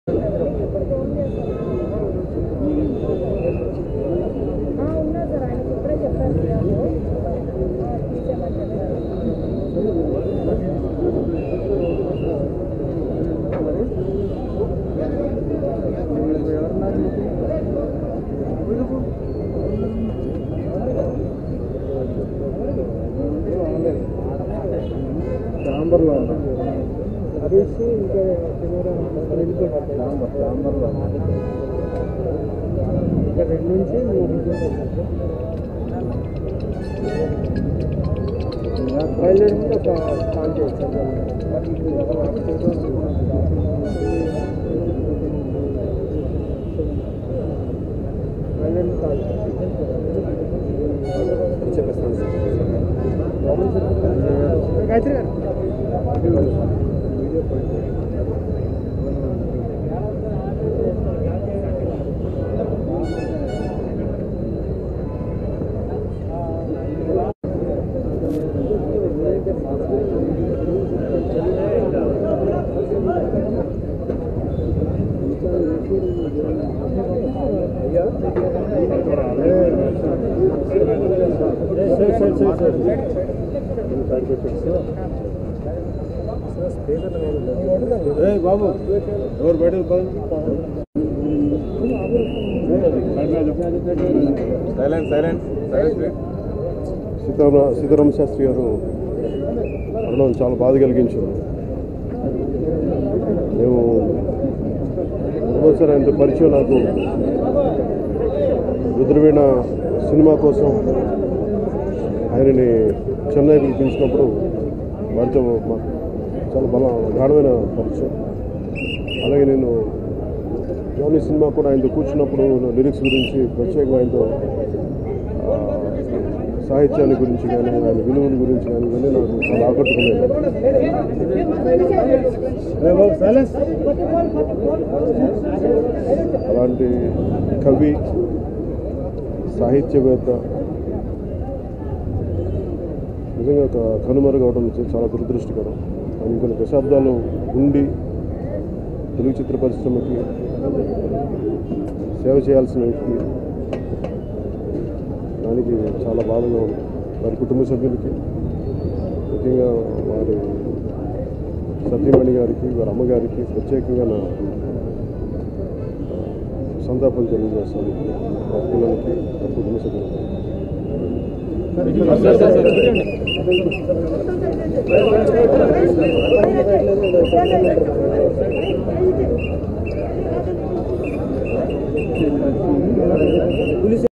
ఆ, ఉన్నా సార్ ఆయనకి ఇప్పుడే చెప్పాను నేను ఆ, తీసేయమని చెప్పారు చాంబర్లో ఉన్నా హరీష్ ఇంకా చాంబర్ చాంబర్లో ఇంకా రెండు నుంచి బయలుదేరి ఒక కాల్ బయలుదేరి కాల్ గాయత్రి గారు బాబు ఎవరు బయట silent silent silent Seetharama Seetharama Sastry గారు మరణం చాలా బాధ కలిగించింది మేము ఒకసారి ఆయనతో పరిచయం నాకు రుద్రవీణ సినిమా కోసం ఆయనని చెన్నై పిలిపించినప్పుడు వారితో మాకు చాలా బల గాఢమైన పరిచయం అలాగే నేను జోని సినిమా కూడా ఆయనతో కూర్చున్నప్పుడు లిరిక్స్ గురించి ప్రత్యేకంగా ఆయనతో ఆ, సాహిత్యాన్ని గురించి కానీ ఆయన విలువల గురించి కానీ ఇవన్నీ నాకు చాలా ఆకట్టుకున్నాయి అలాంటి కవి సాహిత్యవేత్త నిజంగా ఒక కనుమరుగవడం చాలా దురదృష్టకరం ఆయన కొన్ని దశాబ్దాలు ఉండి తెలుగు చిత్ర పరిశ్రమకి సేవ చేయాల్సిన వ్యక్తి దానికి చాలా బాధగా ఉంది వారి కుటుంబ సభ్యులకి ముఖ్యంగా వారి సత్యమణి గారికి వారి అమ్మగారికి ప్రత్యేకంగా నా ఆ, సంతాపం తెలియజేస్తాను వారి పిల్లలకి వారి కుటుంబ సభ్యులకి Thank you.